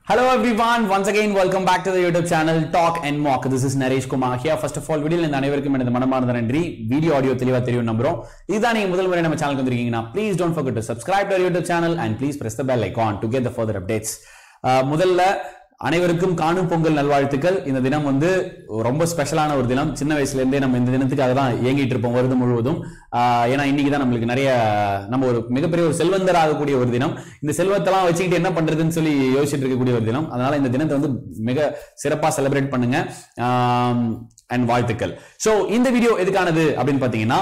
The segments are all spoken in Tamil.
Hello everyone, once again welcome back to the YouTube channel Talk and Mock. This is Naresh Kumar here. First of all, வீடியோல இந்த அனைவருக்கும் எனது மனமார்ந்த நன்றி வீடியோ ஆடியோ தெளிவா தெரியும் நம்புறோம் இதுதான் நீங்க முதல் முறை நம்ம சேனலுக்கு வந்திருக்கீங்கன்னா please don't forget to subscribe to our YouTube channel and please press the bell icon to get the further updates. Ah, முதல்ல அனைவருக்கும் காணும் பொங்கல் நல்வாழ்த்துக்கள் இந்த தினம் வந்து ரொம்ப ஸ்பெஷலான ஒரு தினம் சின்ன வயசுல இருந்தே நம்ம இந்த தினத்துக்காக தான் ஏங்கிட்டு இருப்போம் வருடம் முழுவதும் ஆஹ் ஏன்னா இன்னைக்கு தான் நம்மளுக்கு நிறைய நம்ம ஒரு மிகப்பெரிய ஒரு செல்வந்தர் ஆகக்கூடிய ஒரு தினம் இந்த செல்வத்தெல்லாம் வச்சுக்கிட்டு என்ன பண்றதுன்னு சொல்லி யோசிச்சுட்டு இருக்கக்கூடிய ஒரு தினம் அதனால இந்த தினத்தை வந்து மிக சிறப்பா செலிப்ரேட் பண்ணுங்க அண்ட் வாழ்த்துக்கள் சோ இந்த வீடியோ எதுக்கானது அப்படின்னு பாத்தீங்கன்னா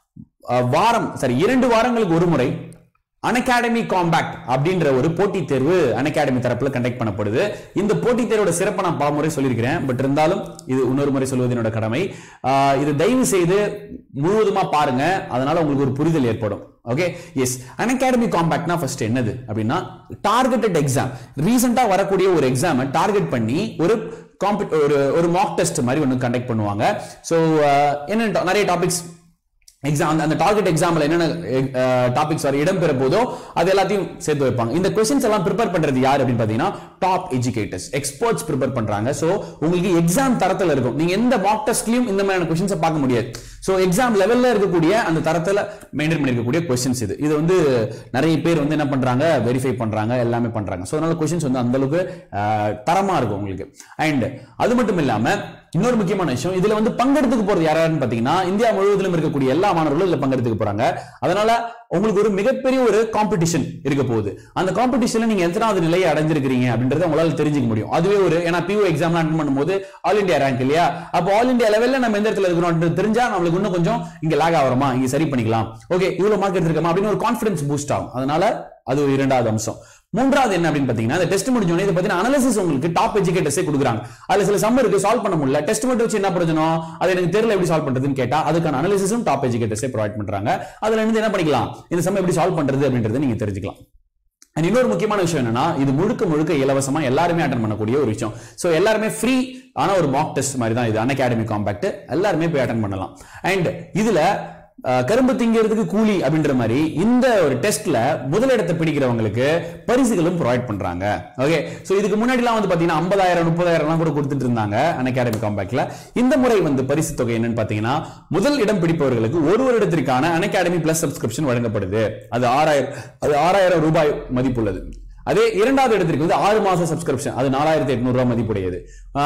அஹ் வாரம் சரி இரண்டு வாரங்களுக்கு ஒரு முறை அன்அகாடமி காம்பேக்ட் அப்படின்ற ஒரு போட்டித் தேர்வு அன்அகாடமி தரப்புல கண்டக்ட் பண்ணப்படுது இந்த போட்டித் தேர்வோட சிறப்பை நான் பல முறை சொல்லியிருக்கிறேன் பட் இருந்தாலும் இது இன்னொரு முறை சொல்வது என்னோட கடமை ஆஹ் இது தயவு செய்து முழுவதுமா பாருங்க அதனால உங்களுக்கு ஒரு புரிதல் ஏற்படும் ஓகே எஸ் அன்அகாடமி காம்பேக்ட்னா ஃபர்ஸ்ட் என்னது அப்படின்னா டார்கெட்டட் எக்ஸாம் ரீசெண்டா வரக்கூடிய ஒரு எக்ஸாமை டார்கெட் பண்ணி ஒரு காம்பி ஒரு ஒரு மாக் டெஸ்ட் மாதிரி ஒன்று கண்டக்ட் பண்ணுவாங்க ஸோ என்ன நிறைய டாபிக்ஸ் எக்ஸாம் அந்த அந்த டார்கெட் எக்ஸாம்ல என்னென்ன டாபிக்ஸ் வர இடம் பெற போதோ அது எல்லாத்தையும் சேர்த்து வைப்பாங்க இந்த கொஸ்டின்ஸ் எல்லாம் ப்ரிப்பேர் பண்றது யார் அப்படின்னு பாத்தீங்கன்னா டாப் எஜுகேட்டர்ஸ் எக்ஸ்பர்ட்ஸ் ப்ரிப்பேர் பண்றாங்க சோ உங்களுக்கு எக்ஸாம் தரத்துல இருக்கும் நீங்க எந்த மாக் டெஸ்ட்லயும் இந்த மாதிரியான கொஸ்டின்ஸை பார்க்க முடியாது சோ எக்ஸாம் லெவல்ல இருக்கக்கூடிய அந்த தரத்துல மெயின்டைன் பண்ணிருக்கக்கூடிய கொஸ்டின்ஸ் இது இது வந்து நிறைய பேர் வந்து என்ன பண்றாங்க வெரிஃபை பண்றாங்க எல்லாமே பண்றாங்க சோ அதனால கொஸ்டின்ஸ் வந்து அந்த அளவுக்கு அஹ், தரமா இருக்கும் உங்களுக்கு அண்ட் அது மட்டும் இல்லாம இன்னொரு முக்கியமான விஷயம் இதுல வந்து பங்கெடுத்துக்க போறது யாராருன்னு பாத்தீங்கன்னா இந்தியா முழுவதிலும் இருக்கக்கூடிய எல்லா மாணவர்களும் இதுல பங்கெடுத்துக்க போறாங்க அதனால உங்களுக்கு ஒரு மிகப்பெரிய ஒரு காம்படிஷன் இருக்க போகுது அந்த காம்படிஷன்ல நீங்க எத்தனாவது நிலையை அடைஞ்சிருக்கிறீங்க அப்படின்றத உங்களால தெரிஞ்சுக்க முடியும் அதுவே ஒரு ஏன்னா பியூ எக்ஸாம் அட்டன் பண்ணும்போது ஆல் இந்தியா ரேங்க் இல்லையா அப்போ ஆல் இந்தியா லெவல்ல நம்ம எந்த இடத்துல இருக்கிறோம் தெரிஞ்சா நம்மளுக்கு இன்னும் கொஞ்சம் இங்க லாக் ஆகிறோமா இங்க சரி பண்ணிக்கலாம் ஓகே இவ்வளவு மார்க் எடுத்திருக்கோமா அப்படின்னு ஒரு கான்ஃபிடன்ஸ் பூஸ்ட் ஆகும் அதனால அது ஒரு இரண்டாவது அம்சம் மூன்றாவது என்ன அப்படின்னு பாத்தீங்கன்னா இந்த டெஸ்ட் முடிஞ்ச உடனே இதை பத்தின அனாலிசிஸ் உங்களுக்கு டாப் எஜுகேட்டர்ஸே கொடுக்குறாங்க அதுல சில சம் இருக்கு சால்வ் பண்ண முடியல டெஸ்ட் மட்டும் வச்சு என்ன பிரயோஜனம் அது எனக்கு தெரியல எப்படி சால்வ் பண்றதுன்னு கேட்டா அதுக்கான அனாலிசிஸும் டாப் எஜுகேட்டர்ஸே ப்ரொவைட் பண்றாங்க அதுல இருந்து என்ன பண்ணிக்கலாம் இந்த சம் எப்படி சால்வ் பண்றது அப்படின்றத நீங்க தெரிஞ்சுக்கலாம் அண்ட் இன்னொரு முக்கியமான விஷயம் என்னன்னா இது முழுக்க முழுக்க இலவசமா எல்லாருமே அட்டன் பண்ணக்கூடிய ஒரு விஷயம் சோ எல்லாருமே ஃப்ரீ ஆன ஒரு மாக் டெஸ்ட் மாதிரி தான் இது அன்அகாடமி காம்பேக்ட் எல்லாருமே போய் அட்டன் பண்ணலாம் அண்ட் இதுல அஹ், கரும்பு திங்கிறதுக்கு கூலி அப்படின்ற மாதிரி இந்த ஒரு டெஸ்ட்ல முதலிடத்தை பிடிக்கிறவங்களுக்கு பரிசுகளும் ப்ரொவைட் பண்றாங்க ஓகே சோ இதுக்கு முன்னாடிலாம் வந்து பாத்தீங்கன்னா ஐம்பதாயிரம் முப்பதாயிரம்லாம் கூட கொடுத்துட்டு இருந்தாங்க அன்அகாடமி காம்பேக்ட்ல இந்த முறை வந்து பரிசு தொகை என்னன்னு பாத்தீங்கன்னா முதல் இடம் பிடிப்பவர்களுக்கு ஒரு வருடத்திற்கான அன்அகாடமி பிளஸ் சப்ஸ்கிரிப்ஷன் வழங்கப்படுது அது ஆறாயிரம் அது ஆறாயிரம் ரூபாய் மதிப்புள்ளது அதே இரண்டாவது இடத்திற்கு வந்து ஆறு மாச சப்ஸ்கிரிப்ஷன் அது நாலாயிரத்தி எட்நூறு ரூபாய் மதிப்புடையது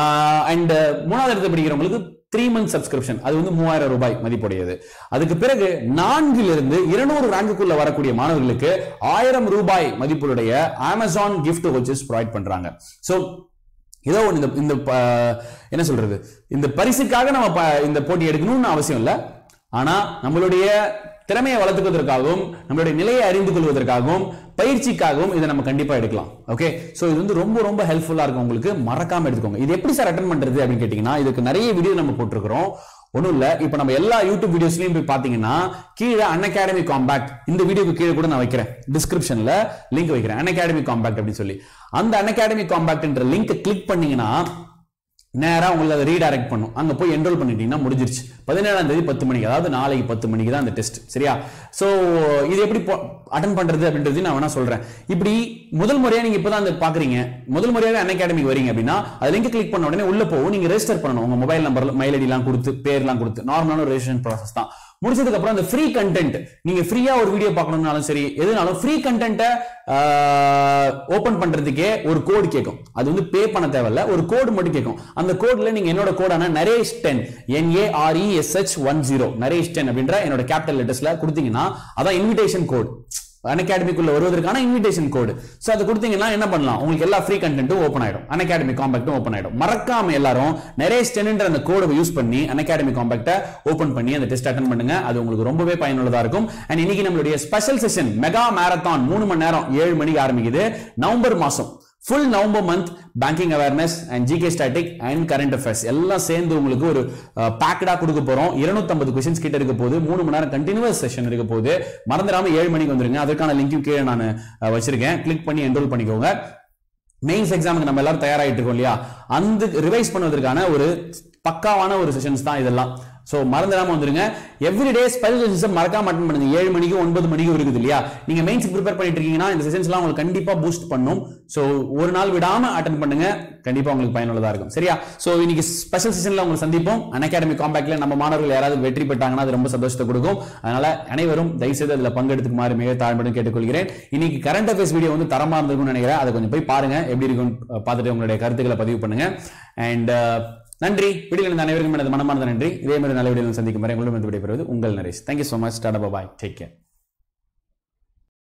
அண்ட் மூணாவது இடத்தை பிடிக்கிறவங்களுக்கு த்ரீ மந்த் சப்ஸ்கிரிப்ஷன் அது வந்து மூவாயிரம் ரூபாய் மதிப்புடையது அதுக்கு பிறகு நான்கிலிருந்து இருநூறு ரேங்குக்குள்ள வரக்கூடிய மாணவர்களுக்கு ஆயிரம் ரூபாய் மதிப்புடைய அமேசான் gift வச்சஸ் ப்ரொவைட் பண்றாங்க சோ ஏதோ ஒன்று இந்த இந்த ப- என்ன சொல்றது இந்த பரிசுக்காக நம்ம ப- இந்த போட்டி எடுக்கணும்னு அவசியம் இல்லை ஆனா நம்மளுடைய திறமையை வளர்த்துக்கிறதுக்காகவும் நம்மளுடைய நிலையை அறிந்து கொள்வதற்காகவும் பயிற்சிக்காகவும் இதை நம்ம கண்டிப்பா எடுக்கலாம் ஓகே சோ இது வந்து ரொம்ப ரொம்ப ஹெல்ப்ஃபுல்லா இருக்கும் உங்களுக்கு மறக்காம எடுத்துக்கோங்க இது எப்படி சார் அட்டன் பண்றது அப்படின்னு கேட்டீங்கன்னா இதுக்கு நிறைய வீடியோ நம்ம போட்டிருக்கிறோம் ஒண்ணும் இல்ல இப்ப நம்ம எல்லா யூடியூப் வீடியோஸ்லயும் போய் பாத்தீங்கன்னா கீழே அன்அகாடமி காம்பேக்ட் இந்த வீடியோக்கு கீழே கூட நான் வைக்கிறேன் டிஸ்கிரிப்ஷன்ல லிங்க் வைக்கிறேன் அன்அகாடமி காம்பேக்ட் அப்படின்னு சொல்லி அந்த அன்அகாடமி காம்பேக்ட்ன்ற லிங்க் கிளிக் பண்ணீங்கன்னா நேரா உங்களை அதை ரீடைரக்ட் பண்ணும் அங்க போய் என்ரோல் பண்ணிட்டீங்கன்னா முடிஞ்சிருச்சு பதினேழாம் தேதி பத்து மணிக்கு அதாவது நாளைக்கு பத்து மணிக்கு தான் அந்த டெஸ்ட் சரியா சோ இது எப்படி அட்டன் பண்றது அப்படின்றது நான் வேணா சொல்றேன் இப்படி முதல் முறையா நீங்க இப்பதான் அந்த பாக்குறீங்க முதல் முறையாவே அன் அகாடமிக்கு வரீங்க அப்படின்னா அது லிங்க் கிளிக் பண்ண உடனே உள்ள போகும் நீங்க ரெஜிஸ்டர் பண்ணணும் உங்க மொபைல் நம்பர் மெயில் ஐடி எல்லாம் கொடுத்து பேர்லாம் கொடுத்து நார்மலான ஒரு ரெஜிஸ்ட்ரேஷன் ப்ராசஸ் தான் முடிச்சதுக்கு அப்புறம் அந்த ஃப்ரீ கண்டென்ட் நீங்க ஃப்ரீயா ஒரு வீடியோ பார்க்கணும்னாலும் சரி எதுனாலும் ஃப்ரீ கண்டென்ட்டை ஓபன் பண்றதுக்கே ஒரு கோடு கேட்கும் அது வந்து பே பண்ண தேவையில்ல ஒரு கோடு மட்டும் கேட்கும் அந்த கோட்ல நீங்க என்னோட கோடான Naresh ten N A R E S H one zero Naresh ten அப்படின்ற என்னோட கேபிட்டல் லெட்டர்ஸ்ல கொடுத்தீங்கன்னா அதான் இன்விடேஷன் கோட் அன்அகாடமிக்குள்ள வருவதற்கான இன்விடேஷன் கோடு சோ அதை கொடுத்தீங்கன்னா என்ன பண்ணலாம் உங்களுக்கு எல்லா ஃப்ரீ கண்டென்ட்டும் ஓப்பன் ஆயிடும் அன்அகாடமி காம்பேக்டும் ஓப்பன் ஆயிடும் மறக்காம எல்லாரும் நிறைய ஸ்டென்ன்ற அந்த கோடை யூஸ் பண்ணி அன்அகாடமி காம்பேக்ட ஓபன் பண்ணி அந்த டெஸ்ட் அட்டன் பண்ணுங்க அது உங்களுக்கு ரொம்பவே பயனுள்ளதா இருக்கும் அண்ட் இன்னைக்கு நம்மளுடைய ஸ்பெஷல் செஷன் மெகா மேரத்தான் மூணு மணி நேரம் ஏழு மணிக்கு ஆரம்பிக்குது நவம்பர் மாசம் full November month banking awareness and GK static and current affairs எல்லாம் சேர்ந்து உங்களுக்கு ஒரு பேக்கடா கொடுக்க போறோம் 250 கொஸ்டின்ஸ் கிட்ட இருக்க போது மூணு மணி நேரம் கண்டினியூஸ் செஷன் இருக்க போது மறந்துடாம ஏழு மணிக்கு வந்துருங்க அதற்கான லிங்க்கும் கீழே நான் அஹ், வச்சிருக்கேன் கிளிக் பண்ணி என்ரோல் பண்ணிக்கோங்க மெயின்ஸ் எக்ஸாமுக்கு நம்ம எல்லாரும் தயாராகிட்டு இருக்கோம் இல்லையா அந்த ரிவைஸ் பண்ணுவதற்கான ஒரு பக்காவான ஒரு செஷன்ஸ் தான் இதெல்லாம் ஸோ மறந்துடாம வந்துருங்க எவ்ரிடே ஸ்பெஷல் செஷன் மறக்காம அட்டன் பண்ணுங்க ஏழு மணிக்கு ஒன்பது மணிக்கு இருக்குது இல்லையா நீங்க மெயின்ஸ் ப்ரிப்பேர் பண்ணிட்டு இருக்கீங்கன்னா இந்த செஷன்ஸ்லாம் உங்களுக்கு கண்டிப்பா பூஸ்ட் பண்ணும் ஸோ ஒரு நாள் விடாம அட்டன் பண்ணுங்க கண்டிப்பா உங்களுக்கு பயனுள்ளதா இருக்கும் சரியா ஸோ இன்னைக்கு ஸ்பெஷல் செஷன்ல உங்களை சந்திப்போம் அகாடமி காம்பேக்ட்ல நம்ம மாணவர்கள் யாராவது வெற்றி பெற்றாங்கன்னா அது ரொம்ப சந்தோஷத்தை கொடுக்கும் அதனால அனைவரும் தயவுசெய்து அதுல பங்கெடுத்துக்குமாறு மிக தாழ்மையுடன் கேட்டுக்கொள்கிறேன் இன்னைக்கு கரண்ட் அஃபேர்ஸ் வீடியோ வந்து தரமா இருந்திருக்கும்னு நினைக்கிறேன் அதை கொஞ்சம் போய் பாருங்க எப்படி இருக்குன்னு பார்த்துட்டு உங்களுடைய கருத்துக்களை பதிவு பண்ணுங்க அண்ட் நன்றி வீடியோ இருந்த அனைவருக்கும் எனது மனமார்ந்த நன்றி இதே மாதிரி நல்ல வீடியோ சந்திக்கும் வரை உங்களிடம் விடைபெறுவது உங்கள் Naresh thank you so much tata bye take care